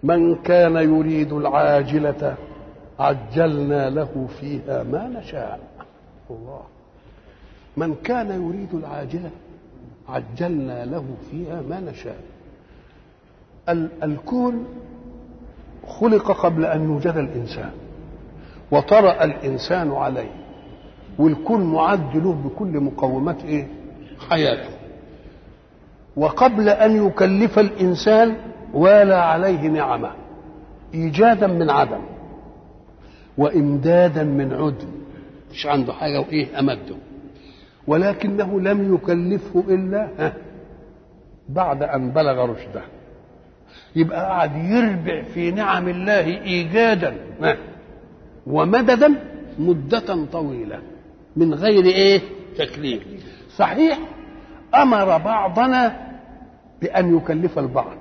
من كان يريد العاجلة عجلنا له فيها ما نشاء الله من كان يريد العاجلة عجلنا له فيها ما نشاء ال- الكون خلق قبل أن يوجد الإنسان وطرأ الإنسان عليه والكون معد له بكل مقومات إيه؟ حياته وقبل أن يكلف الإنسان والى عليه نعمه ايجادا من عدم وامدادا من عدم مش عنده حاجه وايه امده ولكنه لم يكلفه الا ها بعد ان بلغ رشده يبقى قعد يربع في نعم الله ايجادا ها ومددا مده طويله من غير ايه تكليف صحيح امر بعضنا بان يكلف البعض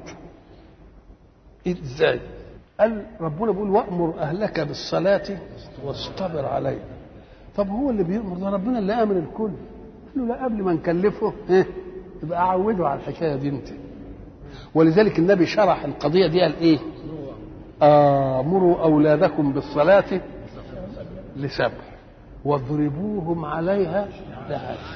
ازاي قال ربنا بيقول وامر اهلك بالصلاه واصطبر عليها طب هو اللي بيامر ده ربنا اللي امر الكل قال له لا قبل ما نكلفه ايه يبقى اعوده على الحكايه دي انت ولذلك النبي شرح القضيه دي قال ايه امروا اولادكم بالصلاه لسبع واضربوهم عليها لعشر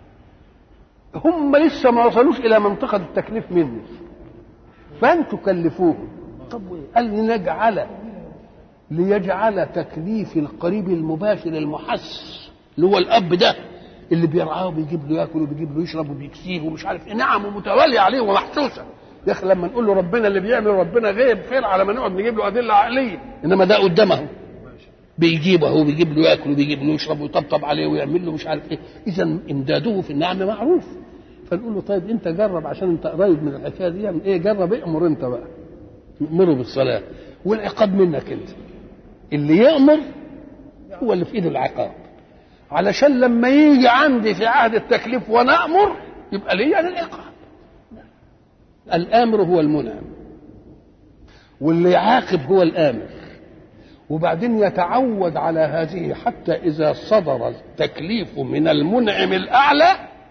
هم لسه ما وصلوش الى منطقه التكليف مني فان تكلفوهم طب قال لنجعل ليجعل تكليف القريب المباشر المحس اللي هو الاب ده اللي بيرعاه وبيجيب له ياكل وبيجيب له يشرب وبيكسيه ومش عارف ايه نعمه متواليه عليه ومحسوسه يا اخي لما نقول له ربنا اللي بيعمل ربنا غيب فين على ما نقعد نجيب له ادله عقليه انما ده قدامه بيجيبه هو بيجيب له ياكل وبيجيب له يشرب ويطبطب عليه ويعمل له مش عارف ايه اذا امداده في النعم معروف فنقول له طيب انت جرب عشان انت قريب من الحكايه دي يعني ايه جرب امر انت بقى امره بالصلاه والعقاب منك انت اللي يامر هو اللي في ايده العقاب علشان لما يجي عندي في عهد التكليف وانا امر يبقى ليا العقاب الامر هو المنعم واللي يعاقب هو الامر وبعدين يتعود على هذه حتى اذا صدر التكليف من المنعم الاعلى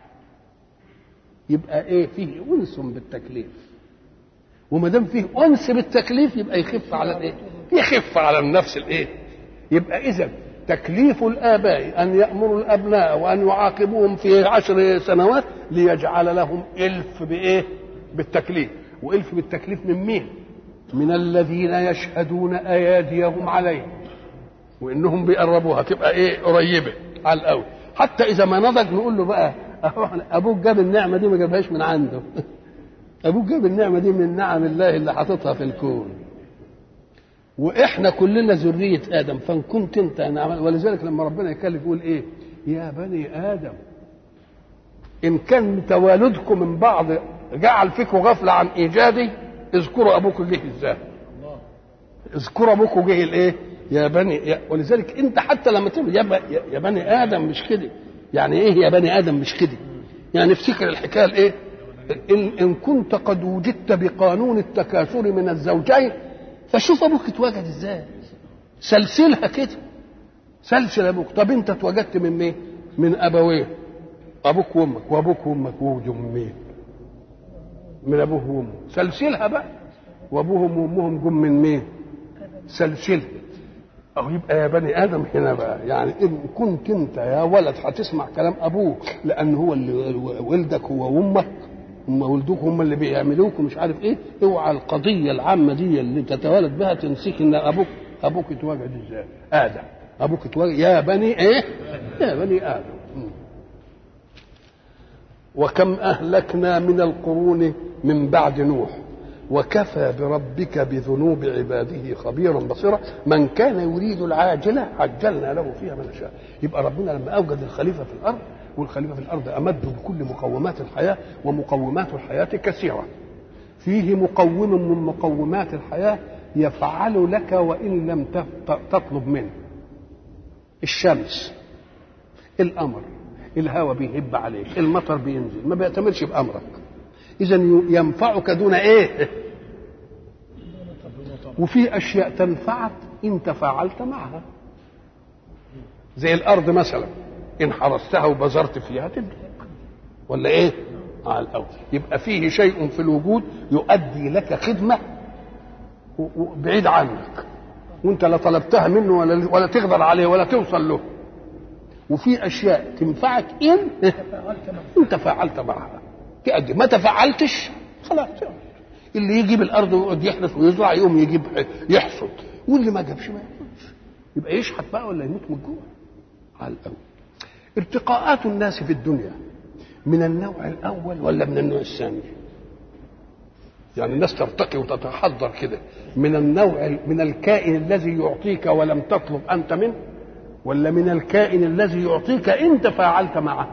يبقى ايه فيه انس بالتكليف وما دام فيه انس بالتكليف يبقى يخف على الايه يخف على النفس الايه يبقى اذا تكليف الاباء ان يامروا الابناء وان يعاقبوهم في عشر سنوات ليجعل لهم الف بايه بالتكليف والف بالتكليف من مين من الذين يشهدون اياديهم عليه وانهم بيقربوها تبقى ايه قريبه على الاول حتى اذا ما نضج نقول له بقى ابوك جاب النعمه دي ما جابهاش من عنده ابوك جاب النعمه دي من نعم الله اللي حاططها في الكون واحنا كلنا ذريه ادم فان كنت انت نعم ولذلك لما ربنا يكلف يقول ايه يا بني ادم ان كان توالدكم من بعض جعل فيكم غفله عن ايجادي اذكروا ابوكم جه ازاي اذكروا ابوكم جه الايه يا بني يا ولذلك انت حتى لما تقول يا, يا بني ادم مش كده يعني ايه يا بني ادم مش كده يعني افتكر الحكايه الايه إن, إن كنت قد وجدت بقانون التكاثر من الزوجين فشوف أبوك اتوجد إزاي سلسلها كده سلسل أبوك طب أنت اتوجدت من مين؟ من أبوين أبوك وأمك وأبوك وأمك وأمين من أبوه وأمه سلسلها بقى وأبوهم وأمهم جم من مين؟ سلسلها أو يبقى يا بني آدم هنا بقى يعني إن كنت أنت يا ولد هتسمع كلام أبوك لأن هو اللي ولدك هو وأمك هم ولدوك هم اللي بيعملوك ومش عارف ايه اوعى القضيه العامه دي اللي تتولد بها تنسيك ان ابوك ابوك اتوجد ازاي؟ ادم ابوك اتوجد يا بني ايه؟ يا بني ادم وكم اهلكنا من القرون من بعد نوح وكفى بربك بذنوب عباده خبيرا بصيرا من كان يريد العاجله عجلنا له فيها ما نشاء يبقى ربنا لما اوجد الخليفه في الارض والخليفه في الارض امده بكل مقومات الحياه ومقومات الحياه كثيره فيه مقوم من مقومات الحياه يفعل لك وان لم تطلب منه الشمس القمر الهواء بيهب عليك المطر بينزل ما بيأتمرش بامرك اذا ينفعك دون ايه وفي اشياء تنفعك ان تفاعلت معها زي الارض مثلا ان حرستها وبذرت فيها تدرك ولا ايه على الاول يبقى فيه شيء في الوجود يؤدي لك خدمه وبعيد عنك وانت لا طلبتها منه ولا ولا تقدر عليه ولا توصل له وفي اشياء تنفعك ان انت فعلت معها تقدم ما تفعلتش خلاص اللي يجيب الارض ويقعد يحرث ويزرع يقوم يجيب يحصد واللي ما جابش ما يحصدش يبقى يشحت بقى ولا يموت من الجوع على الاول ارتقاءات الناس في الدنيا من النوع الاول ولا من النوع الثاني يعني الناس ترتقي وتتحضر كده من النوع من الكائن الذي يعطيك ولم تطلب انت منه ولا من الكائن الذي يعطيك انت فعلت معه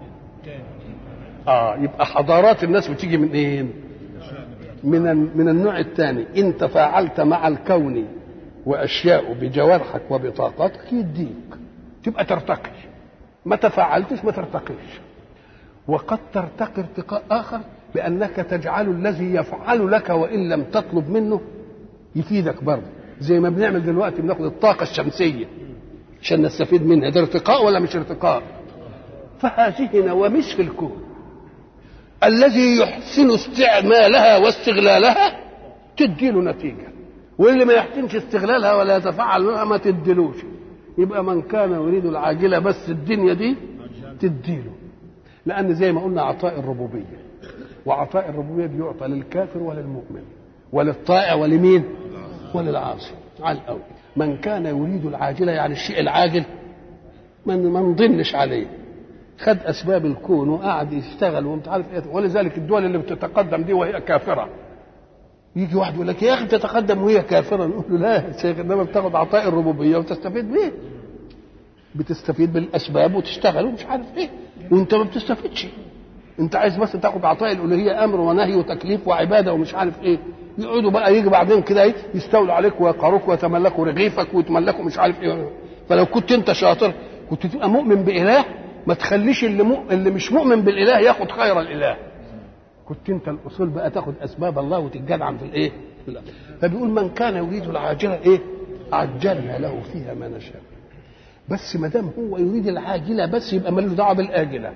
اه يبقى حضارات الناس بتيجي من ايه من من النوع الثاني انت فعلت مع الكون واشياء بجوارحك وبطاقتك يديك تبقى ترتقي ما تفعلتش ما ترتقيش وقد ترتقي ارتقاء اخر بانك تجعل الذي يفعل لك وان لم تطلب منه يفيدك برضه زي ما بنعمل دلوقتي بناخد الطاقه الشمسيه عشان نستفيد منها ده ارتقاء ولا مش ارتقاء فهذه نواميس في الكون الذي يحسن استعمالها واستغلالها تدي له نتيجه واللي ما يحسنش استغلالها ولا يتفعل منها ما تديلوش يبقى من كان يريد العاجله بس الدنيا دي تديله لان زي ما قلنا عطاء الربوبيه وعطاء الربوبيه بيعطى للكافر وللمؤمن وللطائع ولمين وللعاصي على الاول من كان يريد العاجله يعني الشيء العاجل من ما نضنش عليه خد اسباب الكون وقعد يشتغل ومش عارف ايه ولذلك الدول اللي بتتقدم دي وهي كافره يجي واحد يقول لك يا اخي تتقدم وهي كافره نقول له لا يا شيخ انما بتاخد عطاء الربوبيه وتستفيد بيه بتستفيد بالاسباب وتشتغل ومش عارف ايه وانت ما بتستفيدش انت عايز بس تاخد عطاء الالوهيه امر ونهي وتكليف وعباده ومش عارف ايه يقعدوا بقى يجي بعدين كده ايه يستولوا عليك ويقهروك ويتملكوا رغيفك ويتملكوا مش عارف ايه فلو كنت انت شاطر كنت تبقى مؤمن باله ما تخليش اللي, مؤمن اللي مش مؤمن بالاله ياخد خير الاله كنت انت الاصول بقى تاخد اسباب الله وتتجدعن في الايه فبيقول من كان يريد العاجله ايه عجلنا له فيها ما نشاء بس ما دام هو يريد العاجله بس يبقى ملوش دعوه بالاجله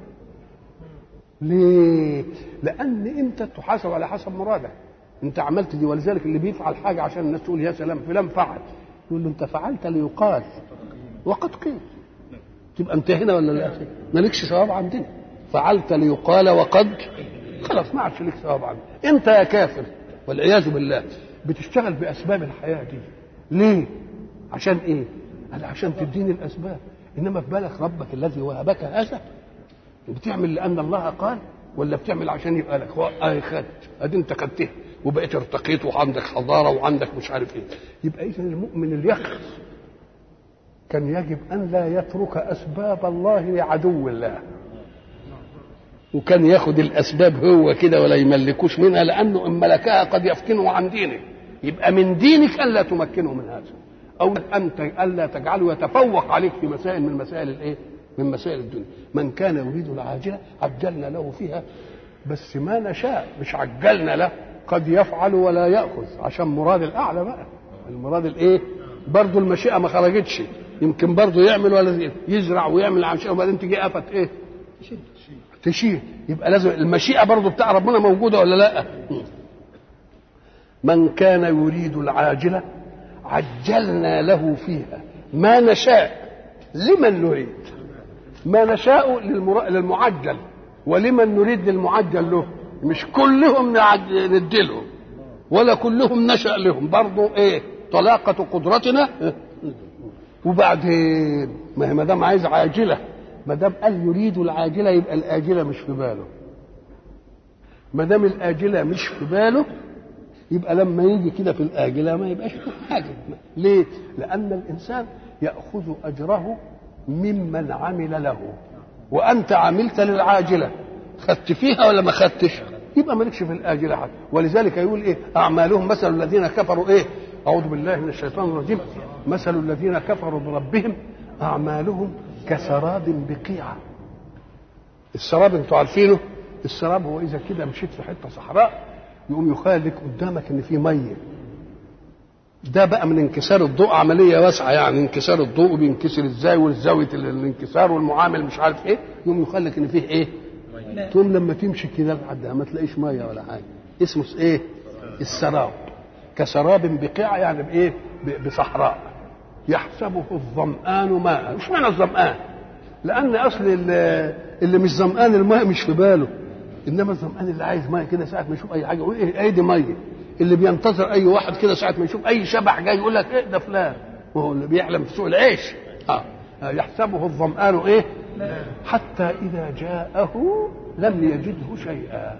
ليه لان انت تحاسب على حسب مرادك انت عملت دي ولذلك اللي بيفعل حاجه عشان الناس تقول يا سلام فلان فعل يقول له انت فعلت ليقال وقد قيل تبقى انت هنا ولا لا مالكش ثواب عندنا فعلت ليقال وقد خلاص ما عادش لك ثواب عندنا انت يا كافر والعياذ بالله بتشتغل باسباب الحياه دي ليه عشان ايه قال عشان تديني الاسباب انما في بالك ربك الذي وهبك هذا بتعمل لان الله قال ولا بتعمل عشان يبقى لك هو اي خدت ادي انت خدتها وبقيت ارتقيت وعندك حضاره وعندك مش عارف ايه يبقى اذا المؤمن اليخص كان يجب ان لا يترك اسباب الله لعدو الله وكان ياخد الاسباب هو كده ولا يملكوش منها لانه ان ملكها قد يفتنه عن دينه يبقى من دينك الا تمكنه من هذا او انت الا تجعله يتفوق عليك في مسائل من مسائل الايه من مسائل الدنيا من كان يريد العاجله عجلنا له فيها بس ما نشاء مش عجلنا له قد يفعل ولا ياخذ عشان مراد الاعلى بقى المراد الايه برضه المشيئه ما خرجتش يمكن برضه يعمل ولا يزرع ويعمل عشان وبعدين تجي قفت ايه تشيل يبقى لازم المشيئه برضه بتاع ربنا موجوده ولا لا من كان يريد العاجله عجلنا له فيها ما نشاء لمن نريد ما نشاء للمعجل ولمن نريد للمعجل له مش كلهم نديلهم ولا كلهم نشأ لهم برضه ايه طلاقة قدرتنا وبعدين ما هي ما دام عايز عاجلة ما دام قال يريد العاجلة يبقى الآجلة مش في باله ما دام الآجلة مش في باله يبقى لما يجي كده في الآجلة ما يبقاش له حاجة ليه؟ لأن الإنسان يأخذ أجره ممن عمل له وأنت عملت للعاجلة خدت فيها ولا ما خدتش؟ يبقى مالكش في الآجلة حاجة ولذلك يقول إيه؟ أعمالهم مثل الذين كفروا إيه؟ أعوذ بالله من الشيطان الرجيم مثل الذين كفروا بربهم أعمالهم كسراب بقيعة السراب انتوا عارفينه السراب هو إذا كده مشيت في حتة صحراء يقوم يخيل لك قدامك ان في ميه ده بقى من انكسار الضوء عمليه واسعه يعني انكسار الضوء بينكسر ازاي والزاويه الانكسار والمعامل مش عارف ايه يقوم يخيل لك ان فيه ايه تقوم لما تمشي كده لحد ما تلاقيش ميه ولا حاجه اسمه ايه السراب كسراب بقيع يعني بايه بصحراء يحسبه الظمآن ماء مش معنى الظمآن لان اصل اللي مش ظمآن الماء مش في باله انما الظمآن اللي عايز ماء كده ساعه ما يشوف اي حاجه يقول ايه دي ميه اللي بينتظر اي واحد كده ساعه ما يشوف اي شبح جاي يقول لك ايه ده فلان وهو اللي بيحلم في سوق العيش اه يحسبه الظمآن ايه حتى اذا جاءه لم يجده شيئا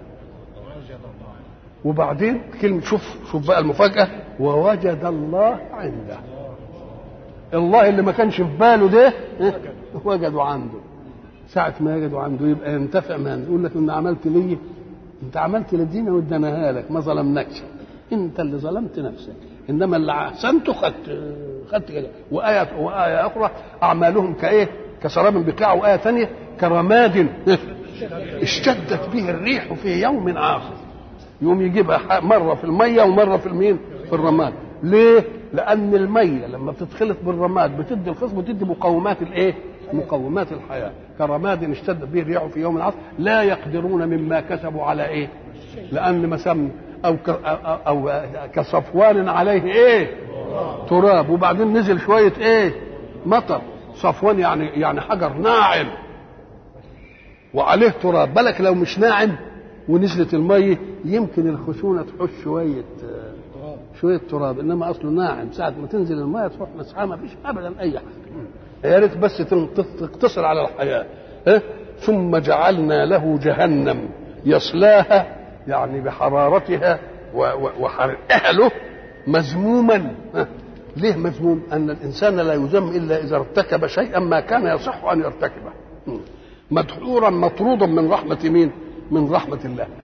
وبعدين كلمة شوف شوف بقى المفاجأة ووجد الله عنده الله اللي ما كانش في باله ده وجده عنده ساعة ما يجده عنده يبقى ينتفع من يقول لك ان عملت لي انت عملت للدين واديناها لك ما ظلمناكش انت اللي ظلمت نفسك انما اللي احسنته خدت خدت كده وايه وايه اخرى اعمالهم كايه كسراب بقاع وايه ثانيه كرماد اشتدت به الريح في يوم عاصف يوم يجيبها مره في الميه ومره في المين في الرماد ليه لان الميه لما بتتخلط بالرماد بتدي الخصب بتدي مقومات الايه مقومات الحياه كرماد اشتدت به الريح في يوم عاصف لا يقدرون مما كسبوا على ايه لان مسمى او ك او كصفوان عليه ايه تراب وبعدين نزل شويه ايه مطر صفوان يعني يعني حجر ناعم وعليه تراب بالك لو مش ناعم ونزلت الميه يمكن الخشونه تحش شويه شويه تراب انما اصله ناعم ساعه ما تنزل الميه تروح مسحها ما فيش ابدا اي حاجه يا ريت بس تقتصر على الحياه اه؟ ثم جعلنا له جهنم يصلاها يعني بحرارتها وحرقها له مذموما اه؟ ليه مذموم ان الانسان لا يذم الا اذا ارتكب شيئا ما كان يصح ان يرتكبه مدحورا مطرودا من رحمه مين من رحمه الله